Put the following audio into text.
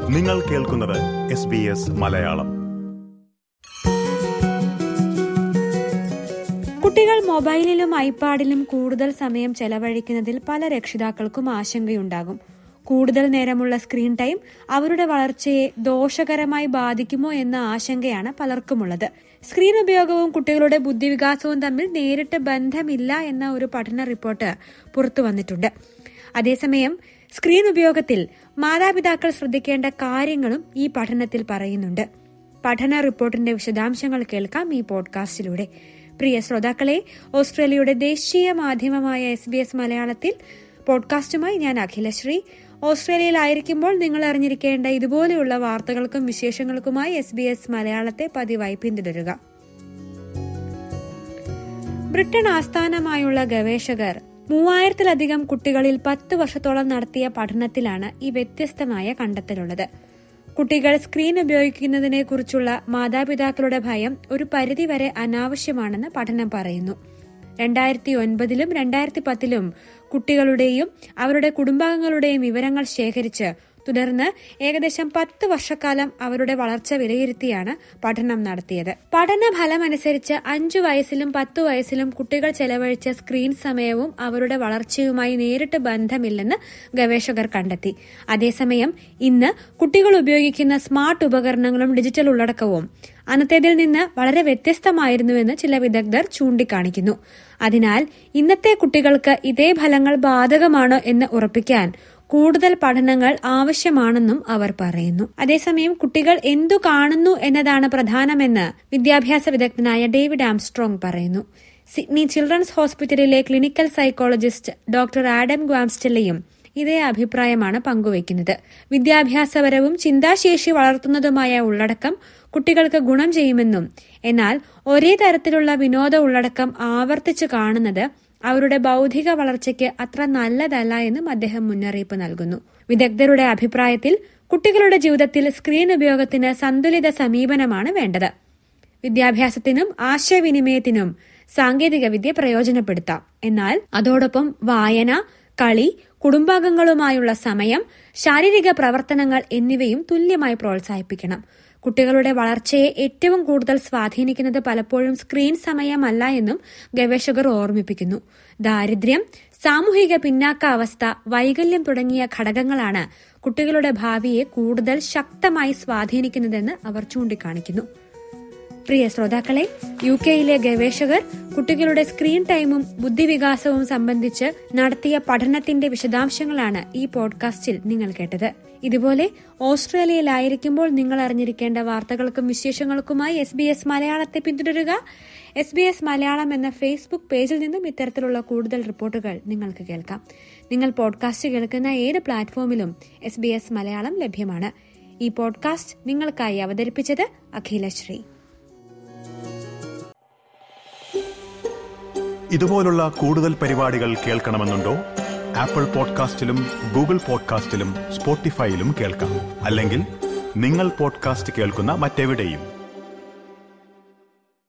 നിങ്ങൾ കേൾക്കുന്നത് S B S Malayalam കുട്ടികൾ മൊബൈലിലും ഐപാഡിലും കൂടുതൽ സമയം ചെലവഴിക്കുന്നതിൽ പല രക്ഷിതാക്കൾക്കും ആശങ്കയുണ്ടാകും കൂടുതൽ നേരമുള്ള സ്ക്രീൻ ടൈം അവരുടെ വളർച്ചയെ ദോഷകരമായി ബാധിക്കുമോ എന്ന ആശങ്കയാണ് പലർക്കുമുള്ളത് സ്ക്രീൻ ഉപയോഗവും കുട്ടികളുടെ ബുദ്ധിവികാസവും തമ്മിൽ നേരിട്ട് ബന്ധമില്ല എന്ന ഒരു പഠന റിപ്പോർട്ട് പുറത്തു വന്നിട്ടുണ്ട് അതേസമയം സ്ക്രീൻ ഉപയോഗത്തിൽ മാതാപിതാക്കൾ ശ്രദ്ധിക്കേണ്ട കാര്യങ്ങളും ഈ പഠനത്തിൽ പറയുന്നുണ്ട് പഠന റിപ്പോർട്ടിന്റെ വിശദാംശങ്ങൾ കേൾക്കാം ഈ പോഡ്കാസ്റ്റിലൂടെ പ്രിയ ശ്രോതാക്കളെ ഓസ്ട്രേലിയയുടെ ദേശീയ മാധ്യമമായ എസ് ബി എസ് മലയാളത്തിൽ പോഡ്കാസ്റ്റുമായി ഞാൻ അഖിലശ്രീ ഓസ്ട്രേലിയയിലായിരിക്കുമ്പോൾ നിങ്ങൾ അറിഞ്ഞിരിക്കേണ്ട ഇതുപോലെയുള്ള വാർത്തകൾക്കും വിശേഷങ്ങൾക്കുമായി എസ് ബി എസ് മലയാളത്തെ പതിവായി പിന്തുടരുക ബ്രിട്ടൻ ആസ്ഥാനമായുള്ള ഗവേഷകർ മൂവായിരത്തിലധികം കുട്ടികളിൽ പത്ത് വർഷത്തോളം നടത്തിയ പഠനത്തിലാണ് ഈ വ്യത്യസ്തമായ കണ്ടെത്തലുള്ളത് കുട്ടികൾ സ്ക്രീൻ ഉപയോഗിക്കുന്നതിനെ കുറിച്ചുള്ള മാതാപിതാക്കളുടെ ഭയം ഒരു പരിധിവരെ അനാവശ്യമാണെന്ന് പഠനം പറയുന്നു രണ്ടായിരത്തി ഒൻപതിലും രണ്ടായിരത്തി പത്തിലും കുട്ടികളുടെയും അവരുടെ കുടുംബാംഗങ്ങളുടെയും വിവരങ്ങൾ ശേഖരിച്ച് തുടർന്ന് ഏകദേശം പത്ത് വർഷക്കാലം അവരുടെ വളർച്ച വിലയിരുത്തിയാണ് പഠനം നടത്തിയത് പഠന ഫലമനുസരിച്ച് അഞ്ചു വയസ്സിലും പത്തു വയസ്സിലും കുട്ടികൾ ചെലവഴിച്ച സ്ക്രീൻ സമയവും അവരുടെ വളർച്ചയുമായി നേരിട്ട് ബന്ധമില്ലെന്ന് ഗവേഷകർ കണ്ടെത്തി അതേസമയം ഇന്ന് കുട്ടികൾ ഉപയോഗിക്കുന്ന സ്മാർട്ട് ഉപകരണങ്ങളും ഡിജിറ്റൽ ഉള്ളടക്കവും അന്നത്തേതിൽ നിന്ന് വളരെ വ്യത്യസ്തമായിരുന്നുവെന്ന് ചില വിദഗ്ധർ ചൂണ്ടിക്കാണിക്കുന്നു അതിനാൽ ഇന്നത്തെ കുട്ടികൾക്ക് ഇതേ ഫലങ്ങൾ ബാധകമാണോ എന്ന് ഉറപ്പിക്കാൻ കൂടുതൽ പഠനങ്ങൾ ആവശ്യമാണെന്നും അവർ പറയുന്നു അതേസമയം കുട്ടികൾ എന്തു കാണുന്നു എന്നതാണ് പ്രധാനമെന്ന് വിദ്യാഭ്യാസ വിദഗ്ധനായ ഡേവിഡ് ആംസ്ട്രോങ് പറയുന്നു സിഡ്നി ചിൽഡ്രൻസ് ഹോസ്പിറ്റലിലെ ക്ലിനിക്കൽ സൈക്കോളജിസ്റ്റ് ഡോക്ടർ ആഡം ഗ്വാംസ്റ്റലയും ഇതേ അഭിപ്രായമാണ് പങ്കുവയ്ക്കുന്നത് വിദ്യാഭ്യാസപരവും ചിന്താശേഷി വളർത്തുന്നതുമായ ഉള്ളടക്കം കുട്ടികൾക്ക് ഗുണം ചെയ്യുമെന്നും എന്നാൽ ഒരേ തരത്തിലുള്ള വിനോദ ഉള്ളടക്കം ആവർത്തിച്ചു കാണുന്നത് അവരുടെ ബൗദ്ധിക വളർച്ചയ്ക്ക് അത്ര നല്ലതല്ല എന്നും അദ്ദേഹം മുന്നറിയിപ്പ് നൽകുന്നു വിദഗ്ധരുടെ അഭിപ്രായത്തിൽ കുട്ടികളുടെ ജീവിതത്തിൽ സ്ക്രീൻ ഉപയോഗത്തിന് സന്തുലിത സമീപനമാണ് വേണ്ടത് വിദ്യാഭ്യാസത്തിനും ആശയവിനിമയത്തിനും സാങ്കേതികവിദ്യ പ്രയോജനപ്പെടുത്താം എന്നാൽ അതോടൊപ്പം വായന കളി കുടുംബാംഗങ്ങളുമായുള്ള സമയം ശാരീരിക പ്രവർത്തനങ്ങൾ എന്നിവയും തുല്യമായി പ്രോത്സാഹിപ്പിക്കണം കുട്ടികളുടെ വളർച്ചയെ ഏറ്റവും കൂടുതൽ സ്വാധീനിക്കുന്നത് പലപ്പോഴും സ്ക്രീൻ സമയമല്ല എന്നും ഗവേഷകർ ഓർമ്മിപ്പിക്കുന്നു ദാരിദ്ര്യം സാമൂഹിക പിന്നാക്കാവസ്ഥ വൈകല്യം തുടങ്ങിയ ഘടകങ്ങളാണ് കുട്ടികളുടെ ഭാവിയെ കൂടുതൽ ശക്തമായി സ്വാധീനിക്കുന്നതെന്ന് അവർ ചൂണ്ടിക്കാണിക്കുന്നു പ്രിയ ശ്രോതാക്കളെ യു കെയിലെ ഗവേഷകർ കുട്ടികളുടെ സ്ക്രീൻ ടൈമും ബുദ്ധിവികാസവും സംബന്ധിച്ച് നടത്തിയ പഠനത്തിന്റെ വിശദാംശങ്ങളാണ് ഈ പോഡ്കാസ്റ്റിൽ നിങ്ങൾ കേട്ടത് ഇതുപോലെ ഓസ്ട്രേലിയയിലായിരിക്കുമ്പോൾ നിങ്ങൾ അറിഞ്ഞിരിക്കേണ്ട വാർത്തകൾക്കും വിശേഷങ്ങൾക്കുമായി എസ് ബി എസ് മലയാളത്തെ പിന്തുടരുക എസ് ബി എസ് മലയാളം എന്ന ഫേസ്ബുക്ക് പേജിൽ നിന്നും ഇത്തരത്തിലുള്ള കൂടുതൽ റിപ്പോർട്ടുകൾ നിങ്ങൾക്ക് കേൾക്കാം നിങ്ങൾ പോഡ്കാസ്റ്റ് കേൾക്കുന്ന ഏത് പ്ലാറ്റ്ഫോമിലും എസ് ബി എസ് മലയാളം ലഭ്യമാണ് ഈ പോഡ്കാസ്റ്റ് നിങ്ങൾക്കായി അവതരിപ്പിച്ചത് അഖിലശ്രീ ഇതുപോലുള്ള കൂടുതൽ പരിപാടികൾ കേൾക്കണമെന്നുണ്ടോ ആപ്പിൾ പോഡ്കാസ്റ്റിലും ഗൂഗിൾ പോഡ്കാസ്റ്റിലും സ്പോട്ടിഫൈയിലും കേൾക്കാം അല്ലെങ്കിൽ നിങ്ങൾ പോഡ്കാസ്റ്റ് കേൾക്കുന്ന മറ്റെവിടെയും